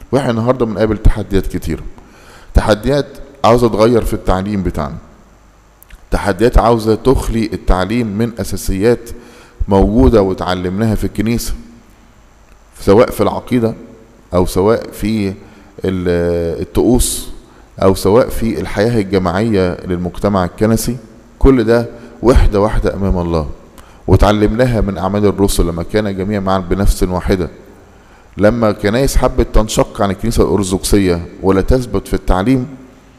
واحنا النهارده بنقابل تحديات كتيره تحديات عاوزه تغير في التعليم بتاعنا تحديات عاوزه تخلي التعليم من اساسيات موجوده وتعلمناها في الكنيسه سواء في العقيده او سواء في الطقوس او سواء في الحياه الجماعيه للمجتمع الكنسي كل ده وحده واحده امام الله وتعلمناها من اعمال الرسل لما كان جميع معا بنفس واحده لما كنايس حبت تنشق عن الكنيسه الارثوذكسيه ولا تثبت في التعليم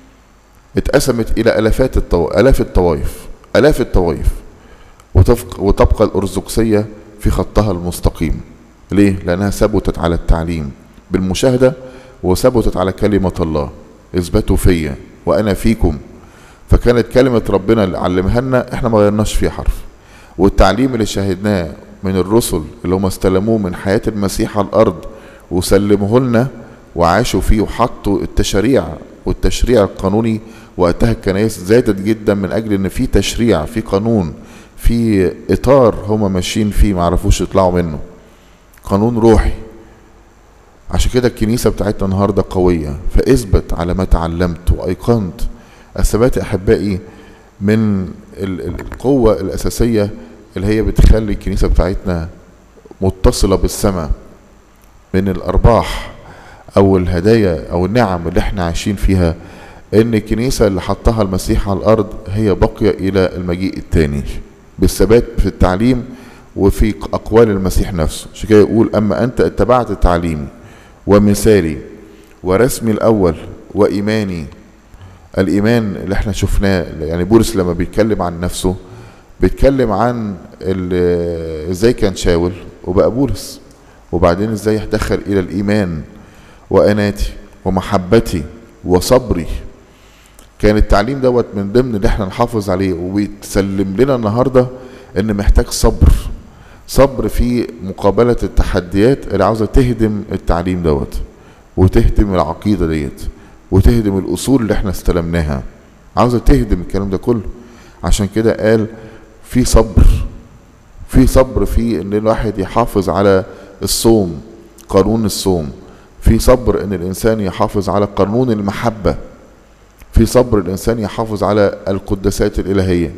اتقسمت الى الافات الطو... الاف الطوائف الاف الطوائف وتفق... وتبقى الارثوذكسيه في خطها المستقيم ليه لانها ثبتت على التعليم بالمشاهده وثبتت على كلمه الله اثبتوا فيا وانا فيكم فكانت كلمه ربنا اللي علمها لنا احنا ما غيرناش فيه حرف والتعليم اللي شاهدناه من الرسل اللي هم استلموه من حياه المسيح على الارض وسلموه لنا وعاشوا فيه وحطوا التشريع والتشريع القانوني وقتها الكنائس زادت جدا من اجل ان في تشريع في قانون في اطار هم ماشيين فيه ما عرفوش يطلعوا منه قانون روحي عشان كده الكنيسة بتاعتنا النهاردة قوية فاثبت على ما تعلمت وأيقنت الثبات أحبائي من القوة الأساسية اللي هي بتخلي الكنيسة بتاعتنا متصلة بالسماء من الأرباح أو الهدايا أو النعم اللي احنا عايشين فيها إن الكنيسة اللي حطها المسيح على الأرض هي باقية إلى المجيء الثاني بالثبات في التعليم وفي أقوال المسيح نفسه عشان كده يقول أما أنت اتبعت تعليمي ومثالي ورسمي الأول وإيماني الإيمان اللي احنا شفناه يعني بولس لما بيتكلم عن نفسه بيتكلم عن ازاي كان شاول وبقى بولس وبعدين ازاي دخل إلى الإيمان وأناتي ومحبتي وصبري كان التعليم دوت من ضمن اللي احنا نحافظ عليه وبيتسلم لنا النهارده ان محتاج صبر صبر في مقابلة التحديات اللي عاوزة تهدم التعليم دوت وتهدم العقيدة ديت وتهدم الأصول اللي احنا استلمناها عاوزة تهدم الكلام ده كله عشان كده قال في صبر في صبر في ان الواحد يحافظ على الصوم قانون الصوم في صبر ان الانسان يحافظ على قانون المحبة في صبر الانسان يحافظ على القداسات الالهيه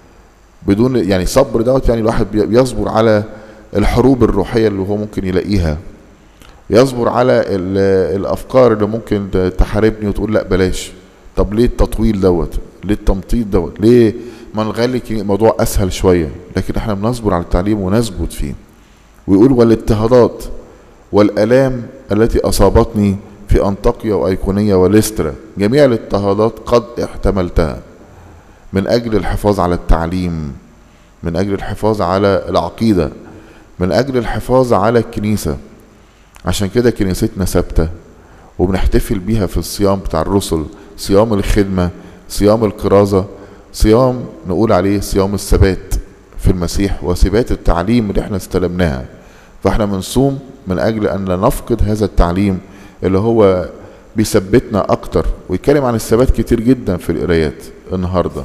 بدون يعني صبر دوت يعني الواحد بيصبر على الحروب الروحية اللي هو ممكن يلاقيها يصبر على الأفكار اللي ممكن تحاربني وتقول لا بلاش طب ليه التطويل دوت ليه التمطيط دوت ليه ما نخلي الموضوع أسهل شوية لكن احنا بنصبر على التعليم ونثبت فيه ويقول والاضطهادات والآلام التي أصابتني في أنطاكيا وأيقونية وليسترا جميع الاضطهادات قد احتملتها من أجل الحفاظ على التعليم من أجل الحفاظ على العقيدة من أجل الحفاظ على الكنيسة عشان كده كنيستنا ثابتة وبنحتفل بيها في الصيام بتاع الرسل صيام الخدمة صيام الكرازة صيام نقول عليه صيام الثبات في المسيح وثبات التعليم اللي احنا استلمناها فاحنا بنصوم من أجل أن لا نفقد هذا التعليم اللي هو بيثبتنا أكتر ويتكلم عن الثبات كتير جدا في القرايات النهارده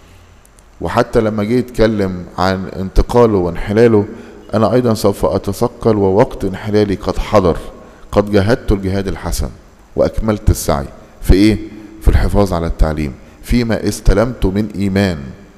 وحتى لما جه يتكلم عن انتقاله وانحلاله انا ايضا سوف اتثقل ووقت انحلالي قد حضر قد جاهدت الجهاد الحسن واكملت السعي في ايه في الحفاظ على التعليم فيما استلمت من ايمان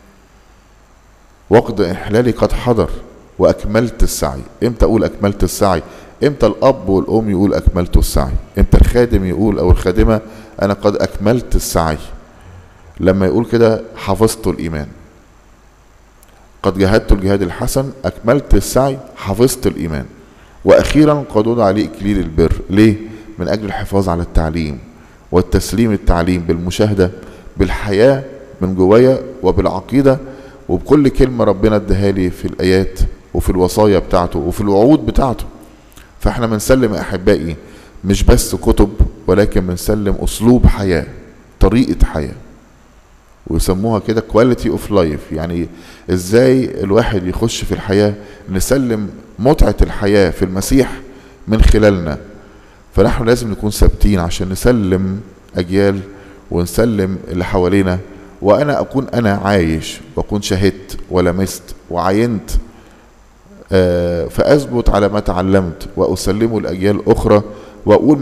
وقت انحلالي قد حضر واكملت السعي امتى اقول اكملت السعي امتى الاب والام يقول اكملت السعي امتى الخادم يقول او الخادمه انا قد اكملت السعي لما يقول كده حفظت الايمان قد جاهدت الجهاد الحسن اكملت السعي حفظت الايمان واخيرا قد وضع عليه اكليل البر ليه من اجل الحفاظ على التعليم والتسليم التعليم بالمشاهده بالحياه من جوايا وبالعقيده وبكل كلمه ربنا اداها لي في الايات وفي الوصايا بتاعته وفي الوعود بتاعته فاحنا بنسلم احبائي مش بس كتب ولكن بنسلم اسلوب حياه طريقه حياه ويسموها كده كواليتي اوف لايف يعني ازاي الواحد يخش في الحياه نسلم متعه الحياه في المسيح من خلالنا فنحن لازم نكون ثابتين عشان نسلم اجيال ونسلم اللي حوالينا وانا اكون انا عايش واكون شهدت ولمست وعينت فاثبت على ما تعلمت واسلمه لاجيال اخرى واقول